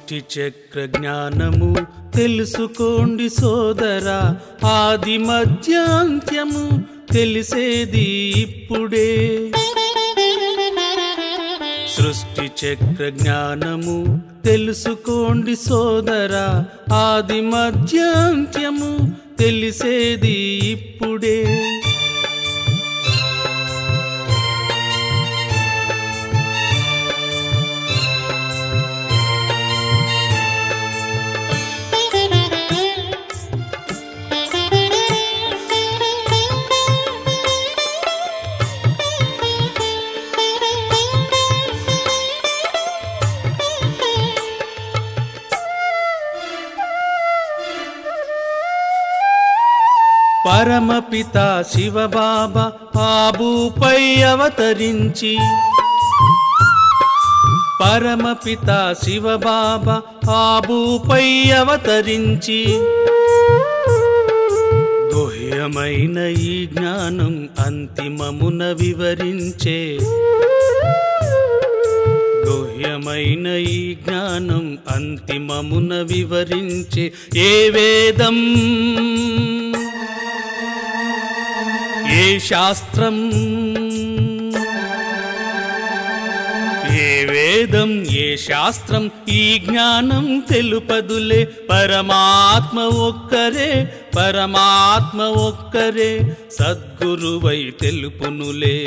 సృష్టి చక్ర జ్ఞానము తెలుసుకోండి సోదరా ఆది మధ్యాంత్యము తెలిసేది ఇప్పుడే సృష్టి చక్ర జ్ఞానము తెలుసుకోండి సోదరా ఆది మధ్యాంత్యము తెలిసేది ఇప్పుడే పరమపిత శివబాబా ఆబుపై అవతరించి పరమపిత శివబాబా ఆబుపై అవతరించి గుహ్యమైన ఈ జ్ఞానం అంతిమమున వివరించే గుహ్యమైన ఈ జ్ఞానం అంతిమమున వివరించే ఏ వేదం ఏ శాస్త్రం ఏ వేదం ఏ శాస్త్రం ఈ జ్ఞానం తెలుపదులే పరమాత్మ ఒక్కరే పరమాత్మ ఒక్కరే సద్గురువై తెలుపునులే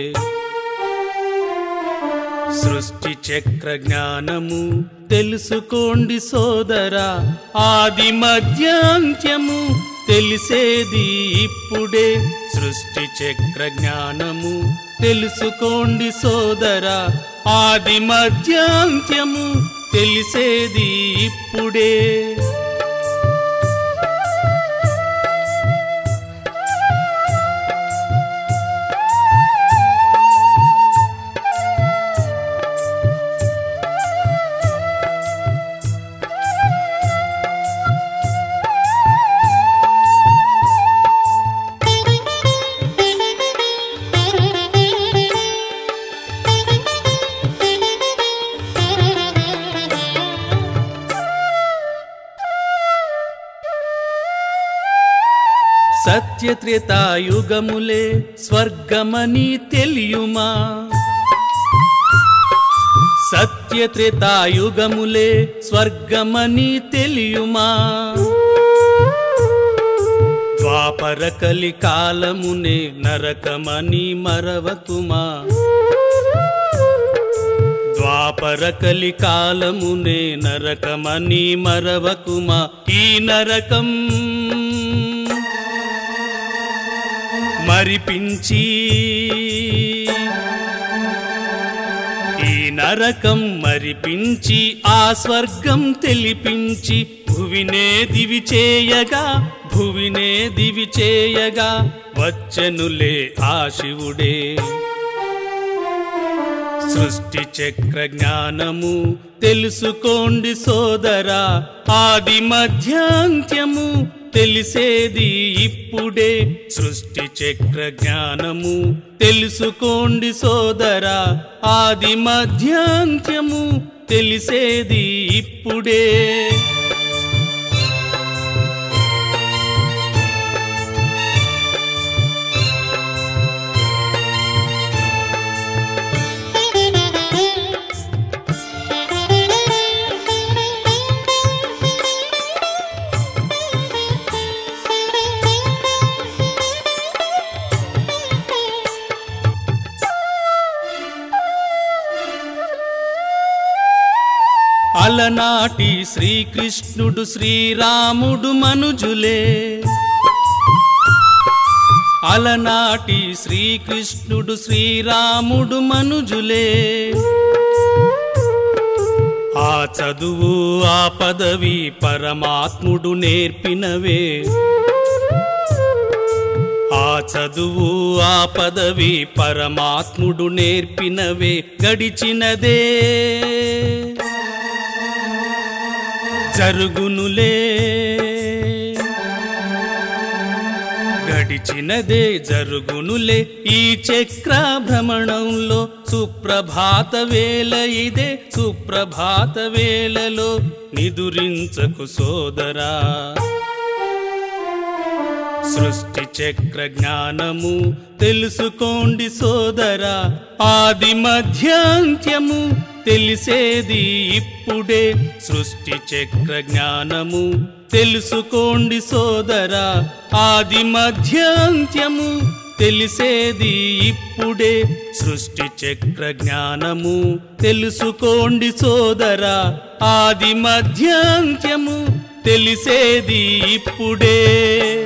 సృష్టి చక్ర జ్ఞానము తెలుసుకోండి సోదరా ఆది మధ్యాంత్యము తెలిసేది ఇప్పుడే సృష్టి చక్ర జ్ఞానము తెలుసుకోండి సోదరా ఆది మధ్యాంత్యము తెలిసేది ఇప్పుడే సత్యత్రేతాయుగములే స్వర్గమని తెలియుమా సత్యత్రేతాయుగములే స్వర్గమని తెలియుమా ద్వాపర కలి కాలమునే నరకమని మరవకుమా ద్వాపర కలి కాలమునే నరకమని మరవకుమా ఈ నరకం మరిపించి ఈ నరకం మరిపించి ఆ స్వర్గం తెలిపించి భువినే దివి చేయగా భువినే దివి చేయగా వచ్చనులే ఆ శివుడే సృష్టి చక్ర జ్ఞానము తెలుసుకోండి సోదరా ఆది మధ్యాంత్యము తెలిసేది ఇప్పుడే సృష్టి చక్ర జ్ఞానము తెలుసుకోండి సోదరా ఆది మధ్యాంత్యము తెలిసేది ఇప్పుడే అలనాటి శ్రీకృష్ణుడు శ్రీరాముడు మనుజులే అలనాటి శ్రీకృష్ణుడు శ్రీరాముడు మనుజులే ఆ చదువు ఆ పదవి పరమాత్ముడు నేర్పినవే ఆ చదువు ఆ పదవి పరమాత్ముడు నేర్పినవే గడిచినదే జరుగునులే గడిచినదే జరుగునులే ఈ చక్ర భ్రమణంలో సుప్రభాత వేళ ఇదే సుప్రభాత వేళలో నిదురించకు సోదరా సృష్టి చక్ర జ్ఞానము తెలుసుకోండి సోదరా ఆది మధ్యాంత్యము తెలిసేది ఇప్పుడే సృష్టి చక్ర జ్ఞానము తెలుసుకోండి సోదరా ఆది మధ్యాంత్యము తెలిసేది ఇప్పుడే సృష్టి చక్ర జ్ఞానము తెలుసుకోండి సోదరా ఆది మధ్యాంత్యము తెలిసేది ఇప్పుడే